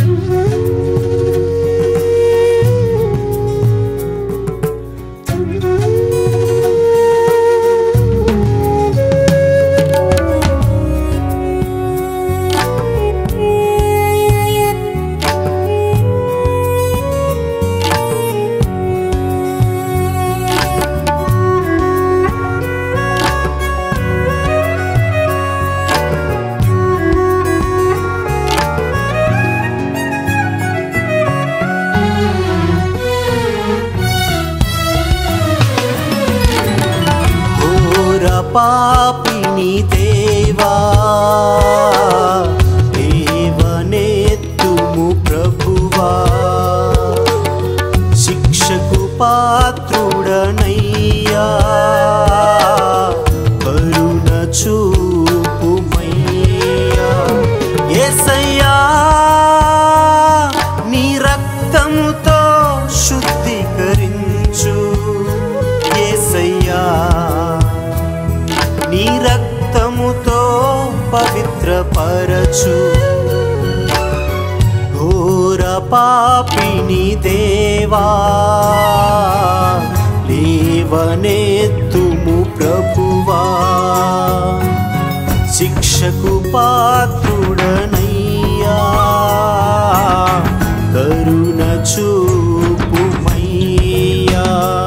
ఘోర పాపిని దేవా దేవనేత్తుము ప్రభువా శిక్షకు పాత్రుడనయ్యా కరుణ చూపుమయ్యా యేసయ్యా నీ రక్తముతో శుద్ధీకరించు యేసయ్యా నీ రక్తముతో పవిత్రపరచు ఘోర పాపిని దేవా లేవనెత్తుము ప్రభువా శిక్షకు పాత్రుడనయ్యా కరుణ చూపుమయ్యా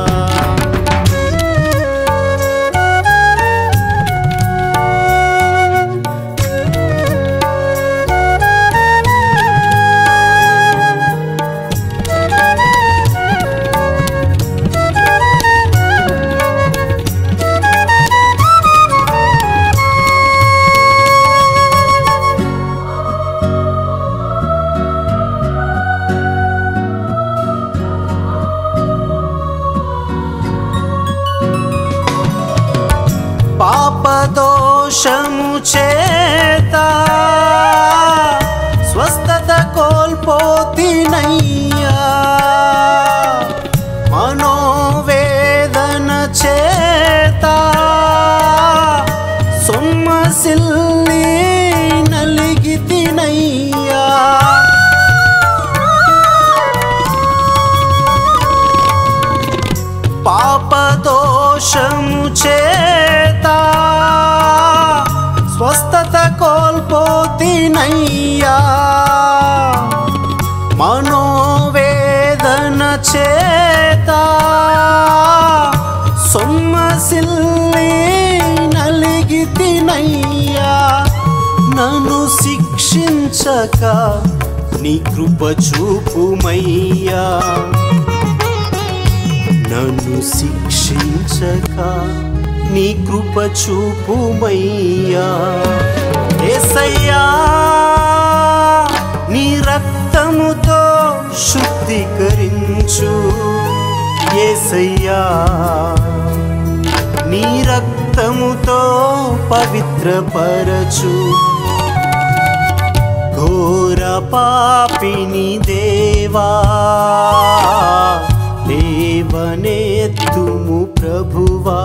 పాపదోషము చేత స్వస్థత కోల్పోతినయ్యా మనోవేదన చేత సొమ్మసిల్లి నలిగితినయ్యా పాపదోషము చేత స్వస్థత కోల్పోతినయ్యా మనోవేదన చేత సొమ్మసిల్లి నలిగితినయ్యా నన్ను శిక్షించక నీ కృప చూపుమయ్యా నన్ను శిక్షించక నీ కృప చూపుమయ్యా ఏసయ్యా నీ రక్తముతో శుద్ధీకరించు ఏసయ్యా నీ రక్తముతో పవిత్రపరచు ఘోర పాపిని దేవా లేవనెత్తుము ప్రభువా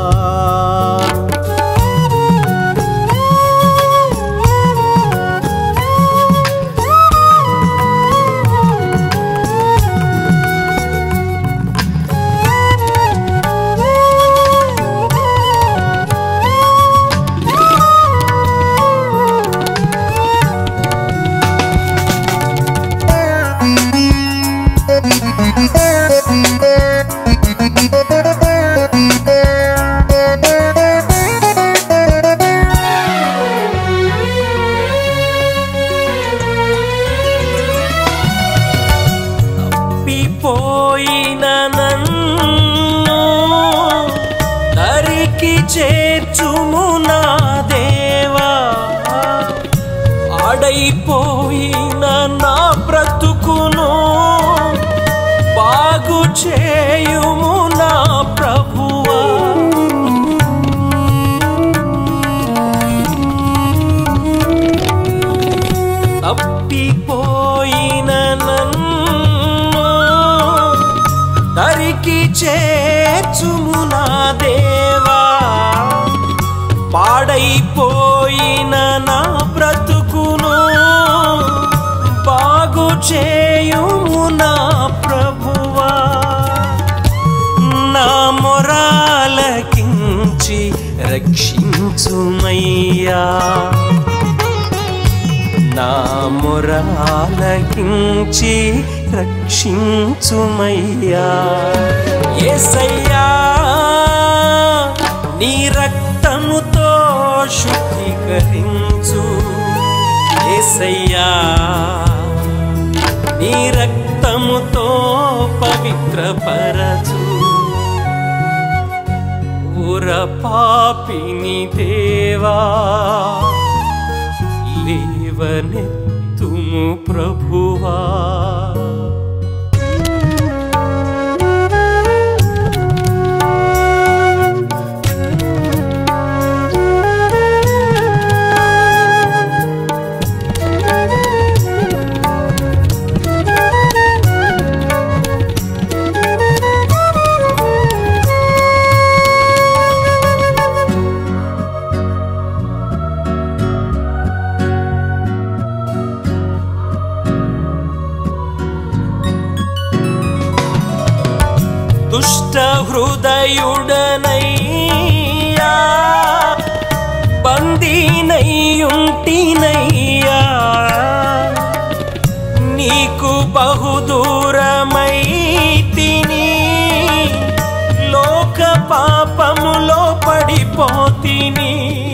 తప్పిపోయిన నన్ను దరికి చేర్చుము నా దేవా ఆడైపోయిన నా బ్రతుకును బాగు చేయుము నా ప్రభువా తప్పిపోయిన నన్ను దరికి చేర్చుము నా దేవా పాడైపోయిన నా బ్రతుకును బాగు చే యేసునయ్యా నా మొరాలకించి రక్షించుమయ్యా యేసయ్యా నీ రక్తముతో శుద్ధీకరించు యేసయ్యా నీ రక్తముతో పవిత్రపరచు ఉర పాపిని దేవా లేవనెత్తుము ప్రభువా దుష్ట హృదయుడనయ్యా బందీనయ్యుంటినయ్యా నీకు బహుదూరమై తిని లోక పాపములో పడిపోతిని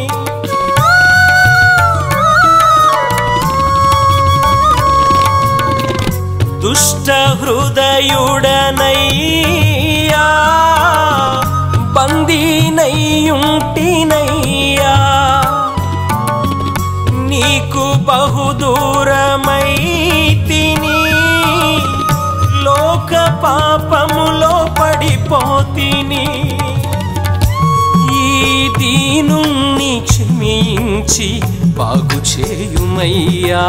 దుష్ట హృదయుడనయ్యా బందీనయ్యుంటినయ్యా నీకు బహుదూరమై తిని లోక పాపములో పడిపోతిని ఈ దీనుణ్ణి క్షమించి బాగు చేయుమయ్యా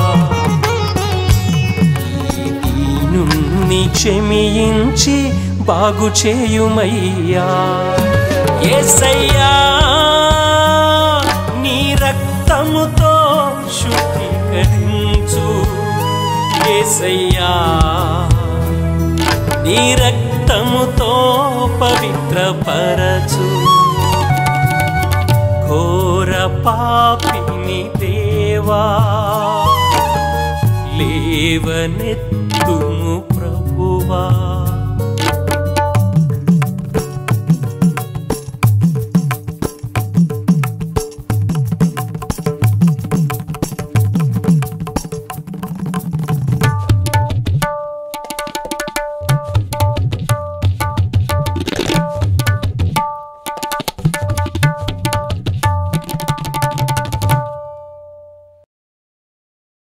దీనుణ్ణి క్షమించి బాగు చేయుమయ్యా యేసయ్యా నీ రక్తముతో శుద్ధీకరించు యేసయ్యా నీ రక్తముతో పవిత్రపరచు ఘోర పాపిని దేవా లేవనెత్తుము ప్రభువా